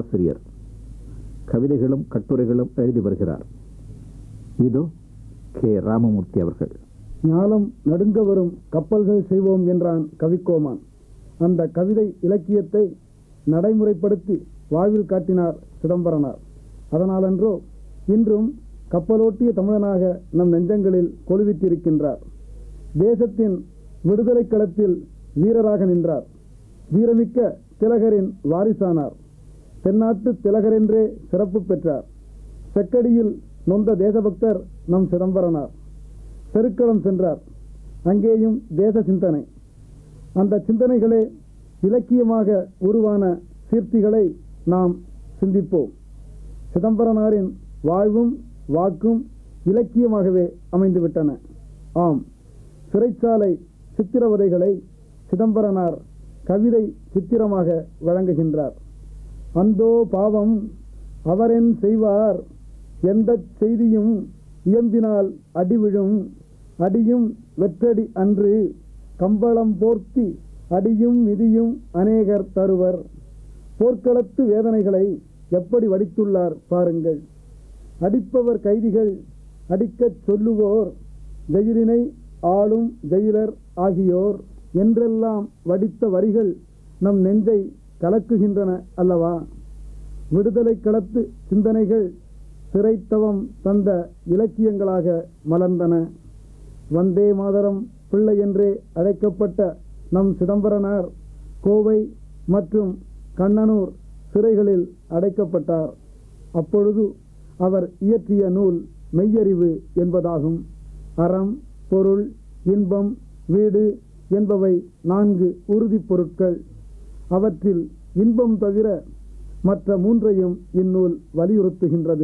ஆசிரியர் கவிதைகளும் கட்டுரைகளும் எழுதி வருகிறார் இதோ கே ராமமூர்த்தி அவர்கள் ஞாலம் நடுங்க வரும் கப்பல்கள் செய்வோம் என்றான் கவிக்கோமான் அந்த கவிதை இலக்கியத்தை நடைமுறைப்படுத்தி வாழ்வில் காட்டினார் சிதம்பரனார் அதனாலன்றோ இன்றும் கப்பலோட்டிய தமிழனாக நம் நெஞ்சங்களில் கொலுவித்திருக்கின்றார் தேசத்தின் விடுதலை களத்தில் வீரராக நின்றார் வீரமிக்க திலகரின் வாரிசானார் தென்னாட்டு திலகரென்றே சிறப்பு பெற்றார் செக்கடியில் நொந்த தேசபக்தர் நம் சிதம்பரனார் செருக்களம் சென்றார் அங்கேயும் தேச சிந்தனை அந்த சிந்தனைகளே இலக்கியமாக உருவான சீர்த்திகளை நாம் சிந்திப்போம் சிதம்பரனாரின் வாழ்வும் வாக்கும் இலக்கியமாகவே அமைந்துவிட்டன ஆம் சிறைச்சாலை சித்திரவதைகளை சிதம்பரனார் கவிதை சித்திரமாக வழங்குகின்றார் அந்தோ பாவம் அவரென் செய்வார் எந்த செய்தியும் இயம்பினால் அடிவிழும் அடியும் வெற்றடி அன்று கம்பளம் போர்த்தி அடியும் மிதியும் அநேகர் தருவர் போர்க்களத்து வேதனைகளை எப்படி வடித்துள்ளார் பாருங்கள் அடிப்பவர் கைதிகள் அடிக்கச் சொல்லுவோர் ஜெயிலினை ஆளும் ஜெயிலர் ஆகியோர் என்றெல்லாம் வடித்த வரிகள் நம் நெஞ்சை கலக்குகின்றன அல்லவா விடுதலை களத்து சிந்தனைகள் சிறைத்தவம் தந்த இலக்கியங்களாக மலர்ந்தன வந்தே மாதரம் பிள்ளை என்றே அழைக்கப்பட்ட நம் சிதம்பரனார் கோவை மற்றும் கண்ணனூர் சிறைகளில் அடைக்கப்பட்டார் அப்பொழுது அவர் இயற்றிய நூல் மெய்யறிவு என்பதாகும் அறம் பொருள் இன்பம் வீடு என்பவை நான்கு உறுதிப் பொருட்கள் அவற்றில் இன்பம் தவிர மற்ற மூன்றையும் இந்நூல் வலியுறுத்துகின்றது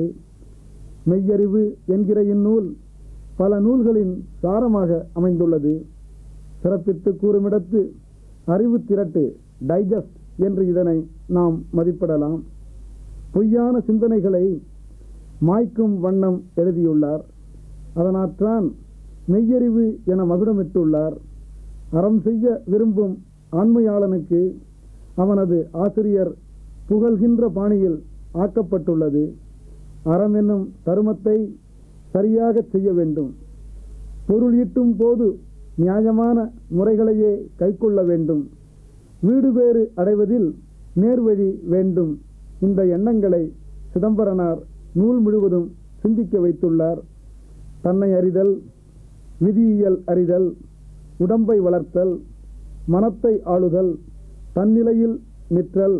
மெய்யறிவு என்கிற இந்நூல் பல நூல்களின் சாரமாக அமைந்துள்ளது சிறப்பித்து கூறுமிடத்து அறிவு திரட்டு டைஜஸ்ட் என்று இதனை நாம் மதிப்பிடலாம் பொய்யான சிந்தனைகளை மாய்க்கும் வண்ணம் எழுதியுள்ளார் அதனாற்றான் மெய்யறிவு என மகுடமிட்டுள்ளார் அறம் செய்ய விரும்பும் ஆண்மையாளனுக்கு அவனது ஆசிரியர் புகழ்கின்ற பாணியில் ஆக்கப்பட்டுள்ளது அறம் என்னும் தருமத்தை சரியாக செய்ய வேண்டும் பொருள் ஈட்டும் போது நியாயமான முறைகளையே கைக்கொள்ள வேண்டும் வீடு பேறு அடைவதில் நேர்வழி வேண்டும் இந்த எண்ணங்களை சிதம்பரனார் நூல் முழுவதும் சிந்திக்க வைத்துள்ளார் தன்னை அறிதல் விதியியல் அறிதல் உடம்பை வளர்த்தல் மனத்தை ஆளுதல் தன்னிலையில் நிற்றல்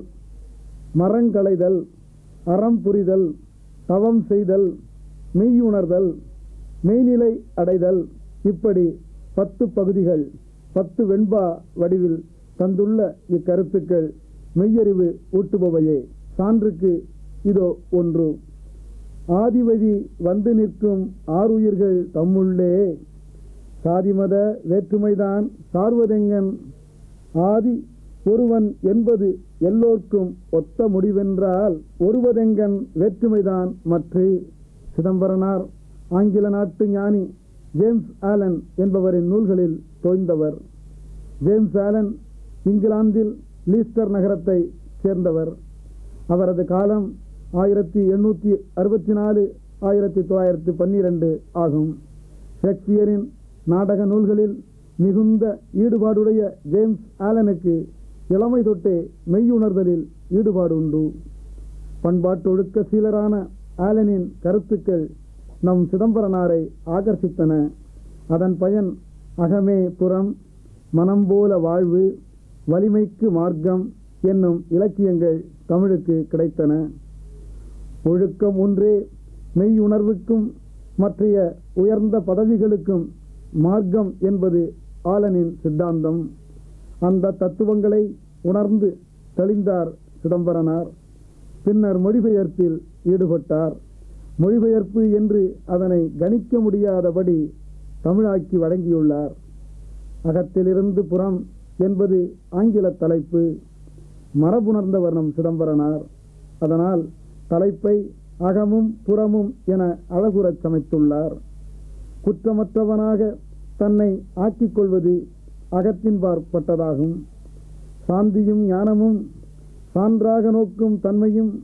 மரங்களைதல் அறம் புரிதல் தவம் செய்தல் மெய்யுணர்தல் மெய்நிலை அடைதல் இப்படி பத்து பகுதிகள் பத்து வெண்பா வடிவில் தந்துள்ள இக்கருத்துக்கள் மெய்யறிவு ஊட்டுபவையே சான்றுக்கு இதோ ஒன்று ஆதிவழி வந்து நிற்கும் ஆறுயிர்கள் தம்முள்ளே சாதிமத வேற்றுமைதான் சார்வதெங்கன் ஆதி ஒருவன் என்பது எல்லோர்க்கும் ஒத்த முடிவென்றால் ஒருவதெங்கன் வேற்றுமைதான் மற்று சிதம்பரனார் ஆங்கில நாட்டு ஞானி ஜேம்ஸ் ஆலன் என்பவரின் நூல்களில் தோய்ந்தவர் ஜேம்ஸ் ஆலன் இங்கிலாந்தில் லீஸ்டர் நகரத்தை சேர்ந்தவர் அவரது காலம் ஆயிரத்தி எண்ணூற்றி அறுபத்தி நாலு ஆயிரத்தி தொள்ளாயிரத்தி பன்னிரண்டு ஆகும் ஷேக்ஸ்பியரின் நாடக நூல்களில் மிகுந்த ஈடுபாடுடைய ஜேம்ஸ் ஆலனுக்கு இளமை தொட்டே மெய்யுணர்தலில் ஈடுபாடு உண்டு பண்பாட்டொழுக்க சீலரான ஆலனின் கருத்துக்கள் நம் சிதம்பரனாரை ஆகர்ஷித்தன அதன் பயன் அகமே புறம் மனம் போல வாழ்வு வலிமைக்கு மார்க்கம் என்னும் இலக்கியங்கள் தமிழுக்கு கிடைத்தன ஒழுக்கம் ஒன்றே மெய்யுணர்வுக்கும் மற்றைய உயர்ந்த பதவிகளுக்கும் மார்க்கம் என்பது ஆலனின் சித்தாந்தம் அந்த தத்துவங்களை உணர்ந்து தெளிந்தார் சிதம்பரனார் பின்னர் மொழிபெயர்ப்பில் ஈடுபட்டார் மொழிபெயர்ப்பு என்று அதனை கணிக்க முடியாதபடி தமிழாக்கி வழங்கியுள்ளார் அகத்திலிருந்து புறம் என்பது ஆங்கில தலைப்பு மரபுணர்ந்தவர் நம் சிதம்பரனார் அதனால் தலைப்பை அகமும் புறமும் என அழகுறச் சமைத்துள்ளார் குற்றமற்றவனாக தன்னை ஆக்கிக் கொள்வது அகத்தின்பாற்பட்டதாகும் சாந்தியும் ஞானமும் சான்றாக நோக்கும் தன்மையும்